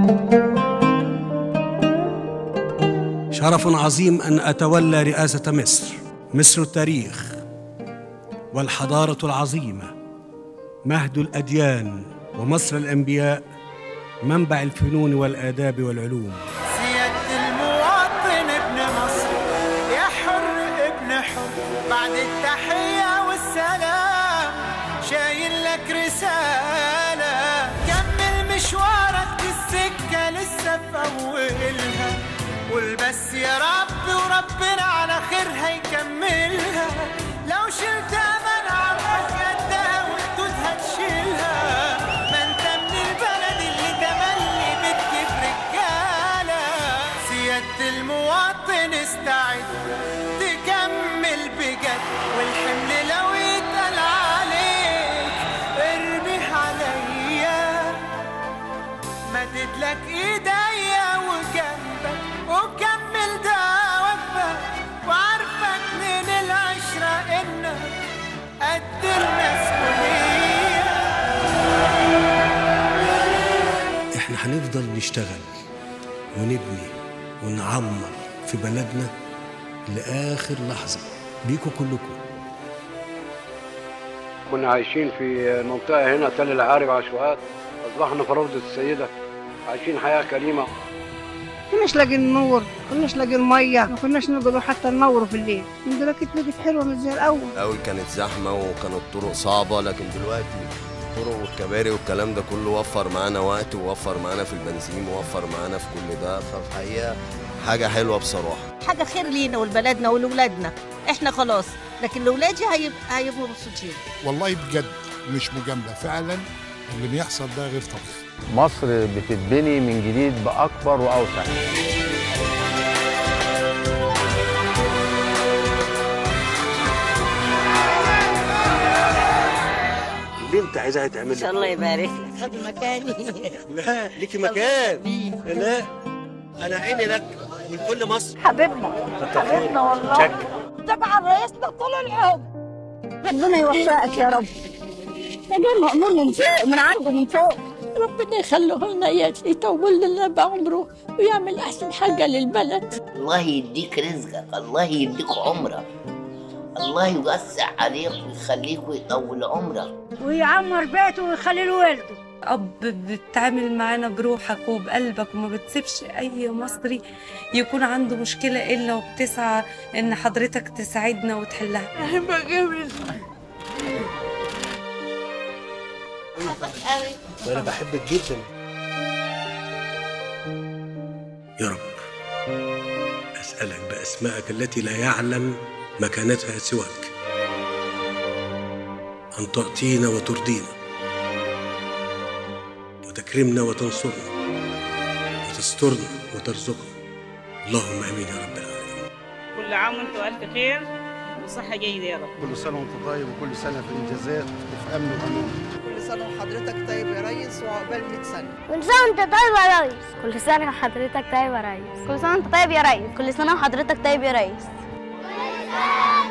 شرف عظيم ان اتولى رئاسه مصر مصر التاريخ والحضاره العظيمه مهد الاديان ومصر الانبياء منبع الفنون والاداب والعلوم سيادة المواطن ابن مصر يا حر ابن حر بعد التحية والسلام شايل لك رسالة كمل مشوارك دي السكة لسه في أولها قول بس يا رب وربنا على خير هيكملها لو شلت أمل عمرك قدها وحدودها تشيلها ما انت من البلد اللي تملي بتجيب رجالة سيادة المواطن استعد تكمل بجد والحمل لو يتقل عليك ارمي عليا مدد لك ايديا وجنبك وكمل دعوتك وعارفك من العشرة انك قد المسؤولية احنا هنفضل نشتغل ونبني ونعمر في بلدنا لاخر لحظه بيكم كلكم كنا عايشين في منطقة هنا تل العارب عشوائيات أصبحنا في روضة السيدة عايشين حياة كريمة كناش لاقي النور كناش لاقي الميه ما كناش نقدروا حتى ننوروا في الليل من دلوقتي بقت حلوه مش زي الاول الأول كانت زحمة وكانت الطرق صعبة لكن دلوقتي الطرق والكباري والكلام ده كله وفر معانا وقت ووفر معانا في البنزين ووفر معانا في كل ده ففي الحقيقة حاجة حلوة بصراحة حاجه خير لينا ولبلدنا ولولادنا احنا خلاص لكن لاولادي هيبقى هيبقوا مبسوطين والله بجد مش مجاملة فعلا اللي بيحصل ده غير طبيعي مصر بتتبني من جديد بأكبر وأوسع البنت عايزاها تعمل ان شاء الله يبارك لك خد مكاني لا ليكي مكان لا انا عيني لك من كل مصر حبيبنا حبيبنا والله طبعا رئيسنا طول العمر ربنا يوفقك يا رب ده جاي مأمور من فوق من عنده من فوق ربنا يخليه لنا يطول لنا بعمره ويعمل احسن حاجه للبلد الله يديك رزقك الله يديك عمرك الله يوسع عليك ويخليك ويطول عمرك ويعمر بيته ويخلي له ولده اب بتتعامل معانا بروحك وبقلبك وما بتسيبش اي مصري يكون عنده مشكله الا وبتسعى ان حضرتك تساعدنا وتحلها وانا بحبك جدا يا رب اسالك باسمائك التي لا يعلم مكانتها سواك ان تعطينا وترضينا وتكرمنا وتنصرنا وتسترنا وترزقنا اللهم امين يا رب العالمين كل عام وانتم الف خير وصحه جيده يا رب كل سنة وانت طيب وكل سنة في إنجازات وفي أمن وأمان كل سنة وحضرتك طيب يا ريس وعقبال 100 سنة كل سنه وانت طيب يا ريس كل سنه وحضرتك طيب يا ريس كل سنه وانت طيب يا ريس كل سنه وحضرتك طيب يا ريس